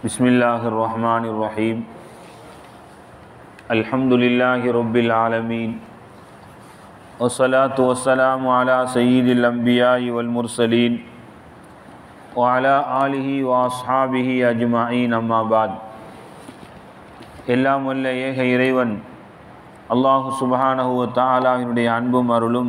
بسم الله الرحمن الرحيم الحمد لله رب العالمين والصلاة والسلام على سيد الأنبياء والمرسلين وعلى آله وأصحابه أجمعين أما بعد எல்லாம் வல்ல ஏக இறைவன் அல்லாஹு சுபஹானஹு தாலாவினுடைய அன்பும் அருளும்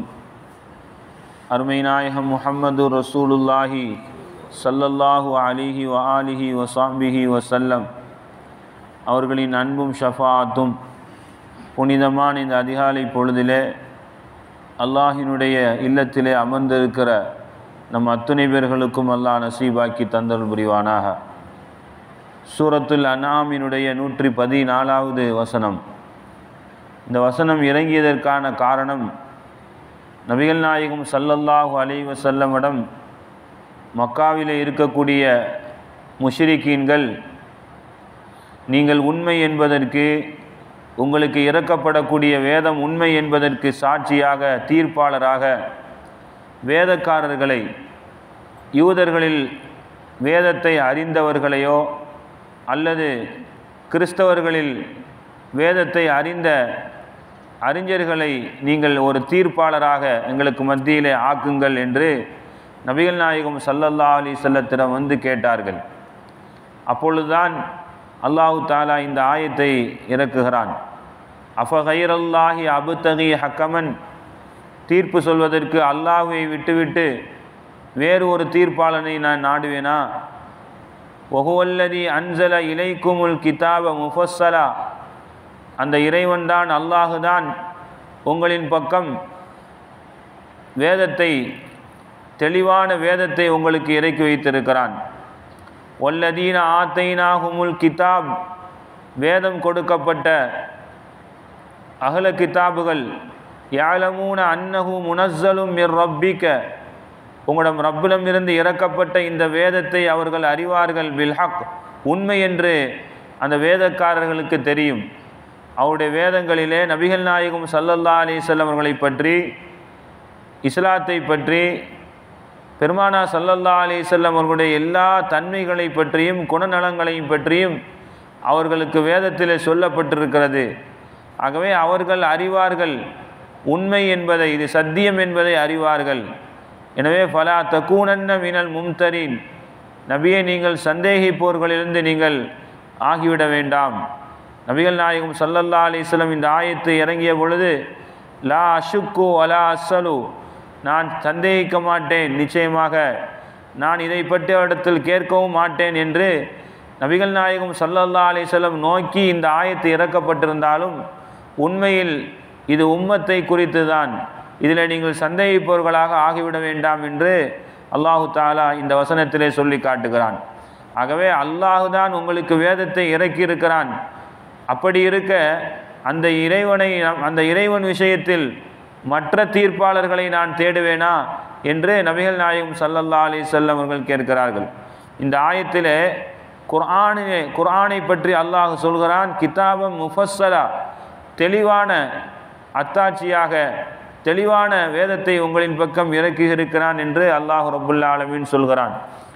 அருமை நாயகம் முஹம்மது ரசூலுல்லாஹி ஸல்லல்லாஹு அலிஹி வ ஆலிஹி வசாம்பிஹி வசல்லம் அவர்களின் அன்பும் ஷஃபாத்தும் புனிதமான இந்த அதிகாலை பொழுதிலே அல்லாஹினுடைய இல்லத்திலே அமர்ந்திருக்கிற நம் அத்துணை பேர்களுக்கும் அல்லாஹ் நசீபாக்கி தந்தல் புரிவானாக சூரத்துல் அனாமினுடைய நூற்றி பதினாலாவது வசனம் இந்த வசனம் இறங்கியதற்கான காரணம் நபிகள் நாயகம் சல்லல்லாஹு அலை வசல்லமிடம் மக்காவிலே இருக்கக்கூடிய முஷ்ரிக்கீன்கள் நீங்கள் உண்மை என்பதற்கு உங்களுக்கு இறக்கப்படக்கூடிய வேதம் உண்மை என்பதற்கு சாட்சியாக தீர்ப்பாளராக வேதக்காரர்களை யூதர்களில் வேதத்தை அறிந்தவர்களையோ அல்லது கிறிஸ்தவர்களில் வேதத்தை அறிந்த அறிஞர்களை நீங்கள் ஒரு தீர்ப்பாளராக எங்களுக்கு மத்தியிலே ஆக்குங்கள் என்று நபிகள் நாயகம் சல்லல்லா அலி செல்லத்திடம் வந்து கேட்டார்கள் அப்பொழுதுதான் அல்லாஹு தாலா இந்த ஆயத்தை இறக்குகிறான் அஃபகைரல்லாஹி அபுத்தகி ஹக்கமன் தீர்ப்பு சொல்வதற்கு அல்லாஹுவை விட்டுவிட்டு வேறு ஒரு தீர்ப்பாளனை நான் நாடுவேனா ஒகுவல்லதி அன்சல இலைக்குமுல் கிதாப முஃபஸ்ஸலா அந்த இறைவன்தான் அல்லாஹுதான் உங்களின் பக்கம் வேதத்தை தெளிவான வேதத்தை உங்களுக்கு இறக்கி வைத்திருக்கிறான் ஒல்லதீன ஆத்தைனாகுமுல் கிதாப் வேதம் கொடுக்கப்பட்ட அகல கிதாபுகள் யாழமூன அன்னஹு முனஸ்ஸலும் மிர் ரப்பிக்க உங்களிடம் ரப்பிடம் இருந்து இறக்கப்பட்ட இந்த வேதத்தை அவர்கள் அறிவார்கள் பில்ஹக் உண்மை என்று அந்த வேதக்காரர்களுக்கு தெரியும் அவருடைய வேதங்களிலே நபிகள் நாயகம் சல்லல்லா அலிசல்லம் அவர்களை பற்றி இஸ்லாத்தை பற்றி பெருமானா சல்லல்லா அலிசல்லம் அவர்களுடைய எல்லா தன்மைகளை பற்றியும் குணநலங்களையும் பற்றியும் அவர்களுக்கு வேதத்தில் சொல்லப்பட்டிருக்கிறது ஆகவே அவர்கள் அறிவார்கள் உண்மை என்பதை இது சத்தியம் என்பதை அறிவார்கள் எனவே ஃபலா தக்கூனன்ன மினல் மும்தரின் நபியை நீங்கள் சந்தேகிப்போர்களிலிருந்து நீங்கள் ஆகிவிட வேண்டாம் நபிகள் நாயகம் சல்லல்லா அலிஸ்லம் இந்த ஆயத்து இறங்கிய பொழுது லா அஷுக்கு அலா அஸ்ஸலு நான் சந்தேகிக்க மாட்டேன் நிச்சயமாக நான் இதை பற்றி இடத்தில் கேட்கவும் மாட்டேன் என்று நபிகள் நாயகம் சல்லல்லா அலிஸ்லம் நோக்கி இந்த ஆயத்து இறக்கப்பட்டிருந்தாலும் உண்மையில் இது உம்மத்தை குறித்து தான் இதில் நீங்கள் சந்தேகிப்பவர்களாக ஆகிவிட வேண்டாம் என்று அல்லாஹு தாலா இந்த வசனத்திலே சொல்லி காட்டுகிறான் ஆகவே அல்லாஹு தான் உங்களுக்கு வேதத்தை இறக்கியிருக்கிறான் அப்படி இருக்க அந்த இறைவனை அந்த இறைவன் விஷயத்தில் மற்ற தீர்ப்பாளர்களை நான் தேடுவேனா என்று நபிகள் நாயகம் சல்லல்லா அலி செல்லம் அவர்கள் கேட்கிறார்கள் இந்த ஆயத்திலே குர்ஆனிலே குர்ஆனை பற்றி அல்லாஹ் சொல்கிறான் கிதாபம் முஃபஸ்ஸலா தெளிவான அத்தாட்சியாக தெளிவான வேதத்தை உங்களின் பக்கம் இறக்கி இருக்கிறான் என்று அல்லாஹ் ரபுல்லா ஆலமின் சொல்கிறான்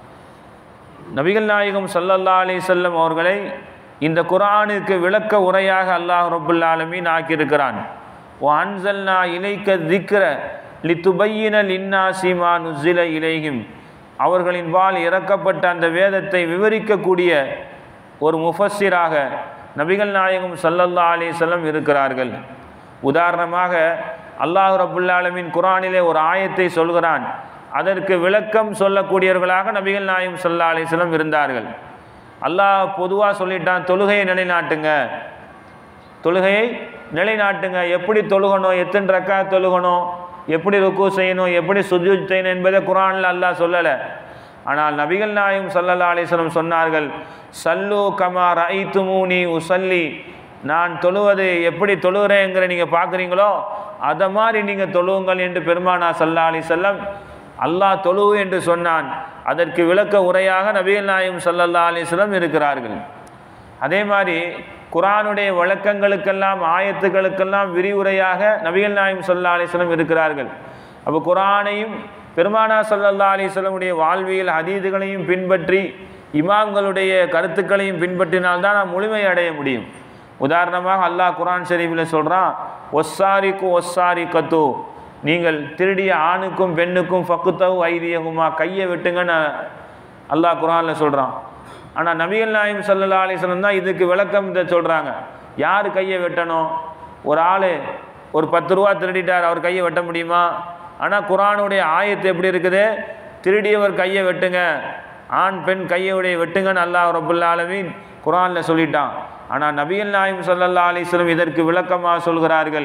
நபிகள் நாயகம் சல்லல்லா அலி செல்லம் அவர்களை இந்த குரானுக்கு விளக்க உரையாக அல்லாஹ் ரபுல்லா ஆலமீன் ஆக்கியிருக்கிறான் ஓ அன்சல்னா இலைக்க திக்ர லித்துபையினல் இன்னா சீமா நுசில இலையும் அவர்களின் வால் இறக்கப்பட்ட அந்த வேதத்தை விவரிக்கக்கூடிய ஒரு முஃபஸிராக நபிகள் நாயகம் சல்லல்லா அலி செல்லம் இருக்கிறார்கள் உதாரணமாக அல்லாஹ் ரபுல்லாலமின் குரானிலே ஒரு ஆயத்தை சொல்கிறான் அதற்கு விளக்கம் சொல்லக்கூடியவர்களாக நபிகள் நாயம் சல்லா அலிஸ்லம் இருந்தார்கள் அல்லாஹ் பொதுவாக சொல்லிட்டான் தொழுகையை நிலைநாட்டுங்க தொழுகையை நிலைநாட்டுங்க எப்படி தொழுகணும் எத்தனை ரக்கா தொழுகணும் எப்படி ருக்கு செய்யணும் எப்படி சுஜு செய்யணும் என்பதை குரானில் அல்லாஹ் சொல்லலை ஆனால் நபிகள் நாயம் சல்லல்லா அலிஸ்லம் சொன்னார்கள் சல்லு கமார் ஐத்துமூனி உசல்லி நான் தொழுவது எப்படி தொழுகிறேங்கிற நீங்கள் பார்க்குறீங்களோ அதை மாதிரி நீங்கள் தொழுவுங்கள் என்று பெருமானா சல்லா அலி செல்லம் அல்லாஹ் தொழுவு என்று சொன்னான் அதற்கு விளக்க உரையாக நபிகள் நாயம் சல்லல்லா அலிஸ்லம் இருக்கிறார்கள் அதே மாதிரி குரானுடைய வழக்கங்களுக்கெல்லாம் ஆயத்துக்களுக்கெல்லாம் விரிவுரையாக நபிகள் நாயம் சல்லா அலிஸ்லம் இருக்கிறார்கள் அப்போ குரானையும் பெருமானா சல்லல்லா அலிஸ்லமுடைய வாழ்வியல் ஹதீதுகளையும் பின்பற்றி இமாம்களுடைய கருத்துக்களையும் பின்பற்றினால்தான் நாம் முழுமை அடைய முடியும் உதாரணமாக அல்லாஹ் குரான் ஷரீஃபில் சொல்கிறான் ஒஸ்ஸாரிக்கு ஒஸ்ஸாரி கத்து நீங்கள் திருடிய ஆணுக்கும் பெண்ணுக்கும் ஃபக்குத்தவு ஐதியகுமா கையை வெட்டுங்கன்னு அல்லாஹ் குரானில் சொல்கிறான் ஆனால் நபிகள் நாயம் சல்லா அலிஸ்லம் தான் இதுக்கு விளக்கம் இதை சொல்கிறாங்க யார் கையை வெட்டணும் ஒரு ஆள் ஒரு பத்து ரூபா திருடிட்டார் அவர் கையை வெட்ட முடியுமா ஆனால் குரானுடைய ஆயத்து எப்படி இருக்குது திருடியவர் கையை வெட்டுங்க ஆண் பெண் கையுடைய வெட்டுங்கன்னு அல்லாஹ் ரபுல்லா ஆலமீன் குரானில் சொல்லிட்டான் ஆனால் நபிகள் நாயம் சல்லல்லா அலிஸ்லம் இதற்கு விளக்கமாக சொல்கிறார்கள்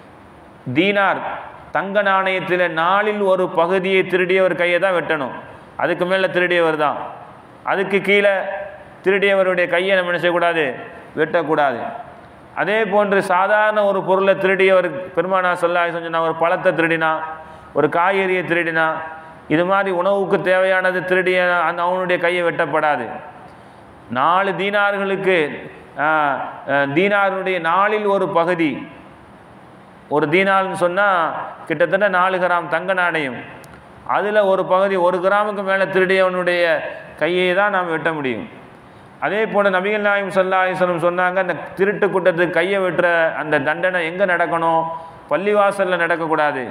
தீனார் தங்க நாணயத்தில் நாளில் ஒரு பகுதியை திருடியவர் கையை தான் வெட்டணும் அதுக்கு மேலே திருடியவர் தான் அதுக்கு கீழே திருடியவருடைய கையை நம்ம என்ன செய்யக்கூடாது வெட்டக்கூடாது அதே போன்று சாதாரண ஒரு பொருளை திருடியவர் பெருமானா சொல்லா சொன்னா ஒரு பழத்தை திருடினா ஒரு காய்கறியை திருடினா இது மாதிரி உணவுக்கு தேவையானது திருடிய அந்த அவனுடைய கையை வெட்டப்படாது நாலு தீனார்களுக்கு ஆஹ், ஆஹ், தீனாருடைய நாளில் ஒரு பகுதி ஒரு தீனால்னு சொன்னால் கிட்டத்தட்ட நாலு கிராம் தங்க நாணயம் அதில் ஒரு பகுதி ஒரு கிராமுக்கு மேலே திருடியவனுடைய கையை தான் நாம் வெட்ட முடியும் அதே போல் நபிகள் நாயம் சல்லாஹிஸ்வரம் சொன்னாங்க அந்த திருட்டு கூட்டத்துக்கு கையை வெட்டுற அந்த தண்டனை எங்கே நடக்கணும் பள்ளிவாசலில் நடக்கக்கூடாது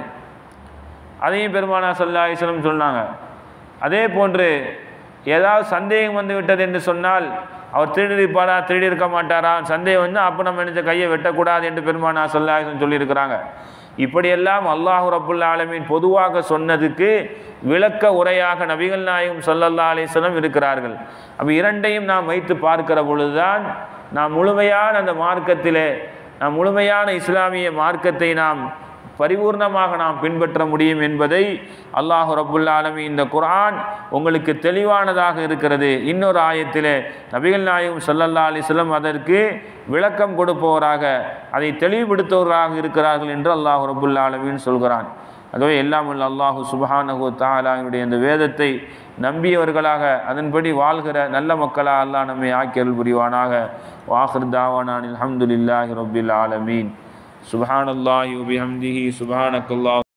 அதையும் பெருமானா சல்லாஹிஸ்வரம் சொன்னாங்க அதே போன்று ஏதாவது சந்தேகம் வந்து விட்டது என்று சொன்னால் அவர் திருடிருப்பாரா திருடி இருக்க மாட்டாரா சந்தேகம் வந்து அப்போ நம்ம நினைச்ச கையை வெட்டக்கூடாது என்று பெருமானா சல்லாஹிஸ்வரம் சொல்லியிருக்கிறாங்க இப்படியெல்லாம் அல்லாஹு ரப்புல் ஆலமீன் பொதுவாக சொன்னதுக்கு விளக்க உரையாக நபிகள் நாயகம் ஸல்லல்லாஹு அலைஹி வஸல்லம் இருக்கிறார்கள் அப்போ இரண்டையும் நாம் வைத்து பார்க்கிற பொழுதுதான் நாம் முழுமையான அந்த மார்க்கத்திலே நாம் முழுமையான இஸ்லாமிய மார்க்கத்தை நாம் பரிபூர்ணமாக நாம் பின்பற்ற முடியும் என்பதை அல்லாஹு ரப்புல் ஆலமீன் இந்த குர்ஆன் உங்களுக்கு தெளிவானதாக இருக்கிறது இன்னொரு ஆயத்திலே நபிகள் நாயகம் ஸல்லல்லாஹு அலைஹி வஸல்லம் அதற்கு விளக்கம் கொடுப்பவராக அதை தெளிவுபடுத்துவராக இருக்கிறார்கள் என்று அல்லாஹு ரப்புல் ஆலமீன் சொல்கிறான் ஆகவே எல்லாம் உள்ள அல்லாஹு சுபஹானஹு தாலாவினுடைய இந்த வேதத்தை நம்பியவர்களாக அதன்படி வாழ்கிற நல்ல மக்களாக அல்லாஹ் நம்மை ஆக்கியல் புரிவானாக வாஹிர் தாவானான் அல்ஹம்துலில்லாஹி ரப்பில் ஆலமீன் சுபஹானல்லாஹி வபிஹம்திஹி சுபஹானக்கல்லாஹ்